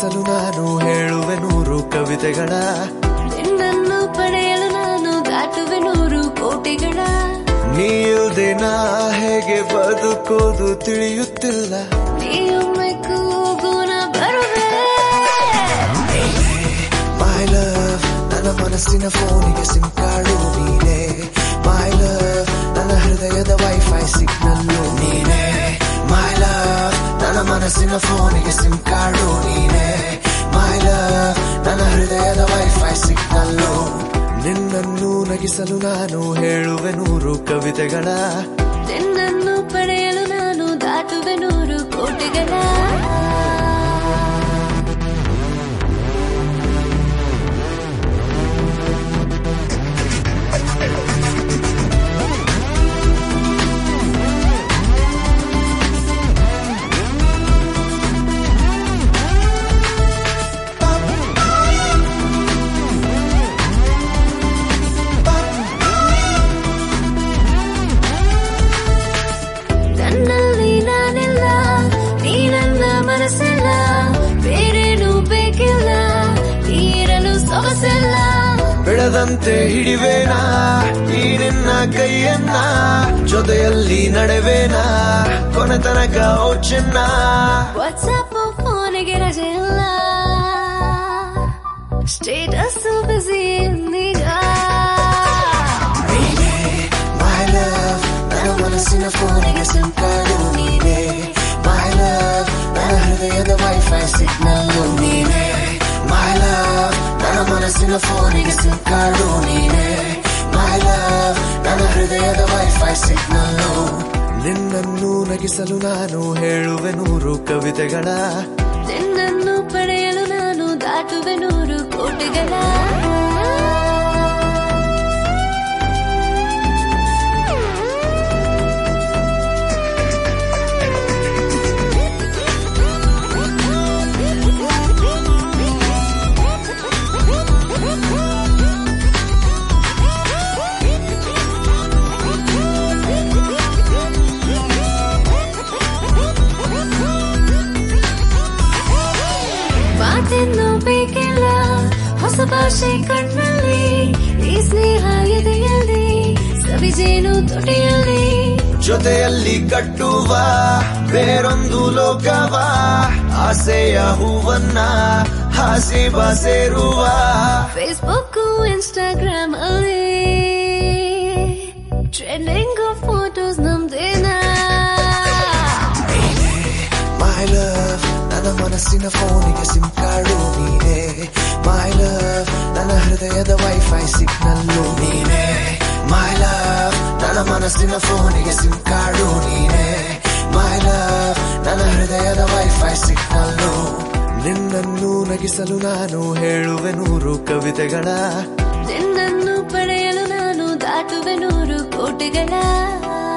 ನಗಿಸಲು ನಾನು ಹೇಳುವೆ ನೂರು ಕವಿತೆಗಳ ನಿನ್ನನ್ನು ಪಡೆಯಲು ನಾನು ದಾಟುವೆ ನೂರು ಕೋಟಿಗಳ ನೀಯುದೆ ನಾ ಹೇಗೆ ಬದುಕೋದು ತಿಳಿಯುತ್ತಿಲ್ಲ ನೀಯೊಮ್ಮೆ ಕೂಗುನ ಬರುವೆ ಮೈ ಲವ್ ನನ್ನ ಮನಸ್ಸಿನ ಫೋನಿಗೆ ಸಿಮ್ ಕಾರ್ಡು ನೀನೆ ಮೈ ಲವ್ ನನ್ನ ಹೃದಯದ ವೈಫೈ ಸಿಗ್ನಲ್ಲು ನೀನೆ ಮೈ ಲವ್ ನನ್ನ ಮನಸ್ಸಿನ ಫೋನಿಗೆ ಸಿಮ್ ಕಾರ್ಡು ನೀನೆ ಮೈ ಲವ್ ನನ್ನ ಹೃದಯದ ವೈಫೈ ಸಿಗ್ನಲ್ಲು ನಿನ್ನನ್ನು ನಗಿಸಲು ನಾನು ಹೇಳುವೆ ನೂರು ಕವಿತೆಗಳ ನಿನ್ನನ್ನು ಪಡೆಯಲು ನಾನು ದಾಟುವೆ ನೂರು ಕೋಟಿಗಳ ನನ್ನಲ್ಲಿ ನಾನಿಲ್ಲ ನೀ ನನ್ನ ಮನಸ್ಸಿಲ್ಲ ಬೇರೇನು ಬೇಕಿಲ್ಲ ನೀರಲು ಸೊಗಸಿಲ್ಲ ಬಿಡದಂತೆ ಹಿಡಿವೇನಾ ಈ ನಿನ್ನ ಕೈಯನ್ನ ಜೊತೆಯಲ್ಲಿ ನಡೆವೇನಾ ಕೊನೆ ತನಕ ಓ ಚಿನ್ನ ವಾಟ್ಸಪ್ ಫೋನಿಗೆ ರಜೆ ಇಲ್ಲ ಸ್ಟೇಟಸ್ ಬಿಸಿ ನಿಜ ಮೈ ಲವ್ ನನ್ನ ಮನಸ್ಸಿನ ಫೋನಿಗೆ ಸಿಮ್ ಕಾರ್ಡು ನೀನೆ ಮೈ ಲವ್ ನನ್ನ ಹೃದಯದ ವೈಫೈ ಸಿಗ್ನಲ್ಲು ನೀನೆ ಮೈ ಲವ್ ನನ್ನ ಮನಸ್ಸಿನ ಫೋನಿಗೆ ಸಿಮ್ ಕಾರ್ಡು ನೀನೆ ಮೈ ಲವ್ ನನ್ನ ಹೃದಯದ ವೈಫೈ ಸಿಗ್ನಲ್ಲು ನಿನ್ನನ್ನು ನಗಿಸಲು ನಾನು ಹೇಳುವೆ ನೂರು ಕವಿತೆಗಳ ನಿನ್ನನ್ನು ಪಡೆಯಲು ನಾನು ದಾಟುವೆ ನೂರು ಕೋಟಿಗಳ ಮಾತೆನ್ನು ಬೇಕಿಲ್ಲ ಹೊಸ ಭಾಷೆ ಕಣ್ಣಲ್ಲಿ ಈ ಸ್ನೇಹ ಎದೆಯಲ್ಲಿ ಸವಿಜೇನು ತುಟಿಯಲ್ಲಿ ಜೊತೆಯಲ್ಲಿ ಕಟ್ಟುವ ಬೇರೊಂದು ಲೋಕವ ಆಸೆಯ ಹೂವನ್ನ ಹಾಸಿ ಸೇರುವ ಫೇಸ್ಬುಕ್ ಇನ್ಸ್ಟಾಗ್ರಾಮ್ ಅಲ್ಲಿ ಟ್ರೆಂಡಿಂಗ್ ಫೋಟೋಸ್ ನಮ್ದೇನಾ ಮೈ ಲವ್ ನನ್ನ ಮನಸ್ಸಿನ ಫೋನಿಗೆ ಸಿಮ್ ಕಾರ್ಡು ನೀನೆ ಮೈ ಲವ್ ನನ್ನ ಹೃದಯದ ವೈಫೈ ಸಿಗ್ನಲ್ಲು ನೀನೆ ಮೈ ಲವ್ ನನ್ನ ಮನಸ್ಸಿನ ಫೋನಿಗೆ ಸಿಮ್ ಕಾರ್ಡು ನೀನೆ ಮೈ ಲವ್ ನನ್ನ ಹೃದಯದ ವೈಫೈ ಸಿಗ್ನಲ್ಲು ನಿನ್ನನ್ನು ನಗಿಸಲು ನಾನು ಹೇಳುವೆ ನೂರು ಕವಿತೆಗಳ ನಿನ್ನನ್ನು ಪಡೆಯಲು ನಾನು ದಾಟುವೆ ನೂರು ಕೋಟಿಗಳ